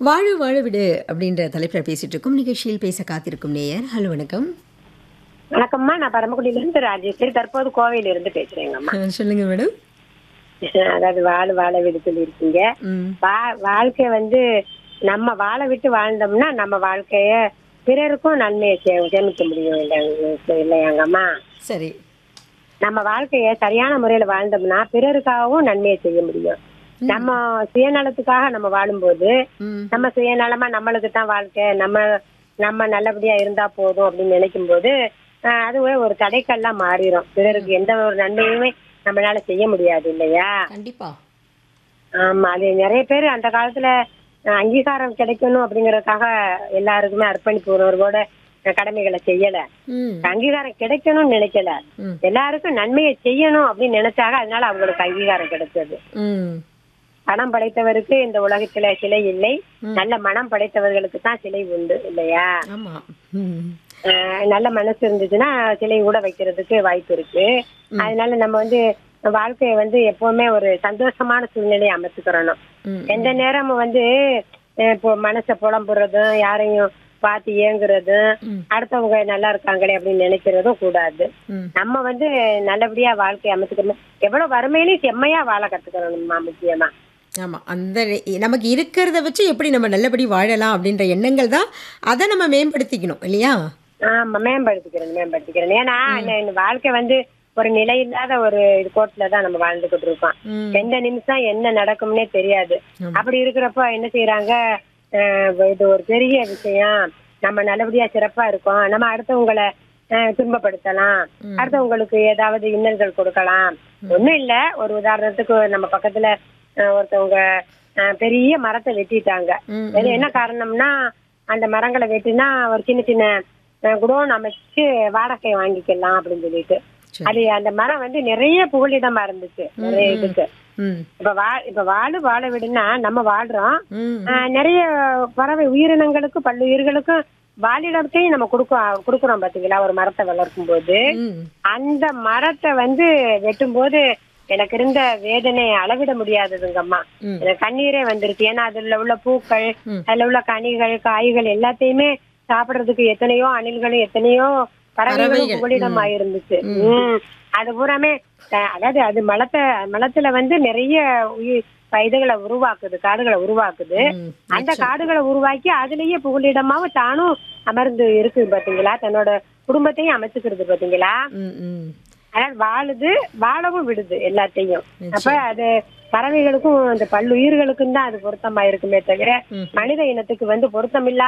வாழ வாழ விடு அப்படின்ற தலைப்பில் பேசிட்டு இருக்கோம் நிகழ்ச்சியில் பேச காத்திருக்கும் நேயர் ஹலோ வணக்கம் வணக்கம்மா நான் பரமக்குடியில இருந்து ராஜேஸ்வரி தற்போது கோவையில இருந்து பேசுறேங்கம்மா அஹ், சொல்லுங்க மேடம் அதாவது வாழ வாழ விடு சொல்லியிருக்கீங்க ம் வா வாழ்க்கை வந்து நம்ம வாழ விட்டு வாழ்ந்தோம்னா நம்ம வாழ்க்கைய பிறருக்கும் நன்மையை சே- சேமிக்க முடியும் இல்லைங்க இல்லையாங்கம்மா சரி நம்ம வாழ்க்கைய சரியான முறையில வாழ்ந்தோம்னா பிறருக்காகவும் நன்மையை செய்ய முடியும் நம்ம சுயநலத்துக்காக நம்ம வாழும்போது ம் நம்ம சுயநலமா நம்மளுக்கு தான் வாழ்க்கை நம்ம நம்ம நல்லபடியா இருந்தா போதும் அப்படின்னு நினைக்கும் போது ஆஹ், அதுவே ஒரு தடைக்கல்லாம் மாறிடும் பிறருக்கு எந்த ஒரு நன்மையுமே நம்மளால செய்ய முடியாது இல்லையா கண்டிப்பா ஆமா அது நிறைய பேர் அந்த காலத்துல அஹ், அங்கீகாரம் கிடைக்கணும் அப்படிங்கறதுக்காக எல்லாருக்குமே அர்ப்பணிப்பு உணர்வோட அஹ், கடமைகளை செய்யல ம் அங்கீகாரம் கிடைக்கணும்னு நினைக்கல ம் எல்லாருக்கும் நன்மையை செய்யணும் அப்படின்னு நினைச்சாங்க அதனால அவங்களுக்கு அங்கீகாரம் கிடைச்சது ம் பணம் படைத்தவருக்கு இந்த உலகத்துல சிலை இல்லை நல்ல மனம் படைத்தவர்களுக்கு தான் சிலை உண்டு இல்லையா ஆமாம் ம் அஹ், நல்ல மனசு இருந்துச்சுன்னா சிலை கூட வைக்கிறதுக்கு வாய்ப்பு இருக்கு அதனால நம்ம வந்து வாழ்க்கையை வந்து எப்பவுமே ஒரு சந்தோஷமான சூழ்நிலையை அமைச்சுக்கிறணும் ம் எந்த நேரமும் வந்து அஹ், இப்போ மனசை புலம்புறதும் யாரையும் பார்த்து ஏங்குறதும் ம். அடுத்தவங்க நல்லா இருக்காங்களே அப்படின்னு நினைக்கிறதும் கூடாது ம் நம்ம வந்து நல்லபடியா வாழ்க்கையை அமைச்சுக்கணும் எவ்வளவு வறுமையிலையும் செம்மையா வாழ கத்துக்கணும்மா முக்கியமா ஆமாம் அந்த நமக்கு இருக்கிறத வச்சு எப்படி நம்ம நல்லபடி வாழலாம் அப்படின்ற எண்ணங்கள் தான் அதை நம்ம மேம்படுத்திக்கணும் இல்லையா ஆமா மேம்படுத்திக்கிறேன் மேம்படுத்திக்கிறேன் ஏன்னா இந்த- இந்த வாழ்க்கை வந்து ஒரு நிலை இல்லாத ஒரு இது கோட்டில தான் நம்ம வாழ்ந்துகிட்டு இருக்கோம் ம் எந்த நிமிஷம் என்ன நடக்கும்னே தெரியாது ஆமா. அப்படி இருக்கிறப்ப என்ன செய்யறாங்க அஹ் இது ஒரு பெரிய விஷயம் நம்ம நல்லபடியா சிறப்பா இருக்கோம் நம்ம அடுத்தவங்களை அஹ், துன்பப்படுத்தலாம் அடுத்தவங்களுக்கு ஏதாவது இன்னல்கள் கொடுக்கலாம் ஒண்ணும் இல்ல ஒரு உதாரணத்துக்கு நம்ம பக்கத்துல அஹ், ஒருத்தவங்க அஹ், பெரிய மரத்தை வெட்டிட்டாங்க ம் அது என்ன காரணம்னா அந்த மரங்களை வெட்டினா ஒரு சின்ன சின்ன அஹ், குடோன் அமைச்சு வாடகை வாங்கிக்கலாம் அப்படின்னு சொல்லிட்டு சரி. அது அந்த மரம் வந்து நிறைய புகலிடமா இருந்துச்சு நிறைய இதுக்கு ம் இப்ப வா இப்ப வாழு வாழ விடுனா நம்ம வாழ்றோம் ம் ஆஹ் நிறைய பறவை உயிரினங்களுக்கு பல்லுயிர்களுக்கும் வாழிடத்தையும் நம்ம கொடுக்க கொடுக்குறோம் பாத்தீங்களா ஒரு மரத்தை வளர்க்கும் போது ம் அந்த மரத்தை வந்து வெட்டும் போது எனக்கு இருந்த வேதனை அளவிட முடியாததுங்கம்மா ம். எனக்கு கண்ணீரே வந்துருச்சு ஏன்னா அதுல உள்ள பூக்கள் ம். அதுல உள்ள கனிகள் காய்கள் எல்லாத்தையுமே சாப்பிடுறதுக்கு எத்தனையோ அணில்களும் எத்தனையோ பறவைகளும் பறவைகள். புகலிடம் ஆயிருந்துச்சு ம். அது பூராமே அஹ், அதாவது அது மலத்தை மலத்துல வந்து நிறைய உயிர் இதுகளை உருவாக்குது காடுகளை உருவாக்குது ம். அந்த காடுகளை உருவாக்கி அதுலயே புகலிடமாவும் தானும் அமர்ந்து இருக்கு பாத்தீங்களா தன்னோட குடும்பத்தையும் அமைச்சுக்கிறது பாத்தீங்களா ம் ம் அதாவது வாழுது வாழவும் விடுது எல்லாத்தையும் அப்ப அது பறவைகளுக்கும் அந்த பல்லுயிர்களுக்கும் தான் அது பொருத்தமா இருக்குமே தவிர ம். மனித இனத்துக்கு வந்து பொருத்தமில்லா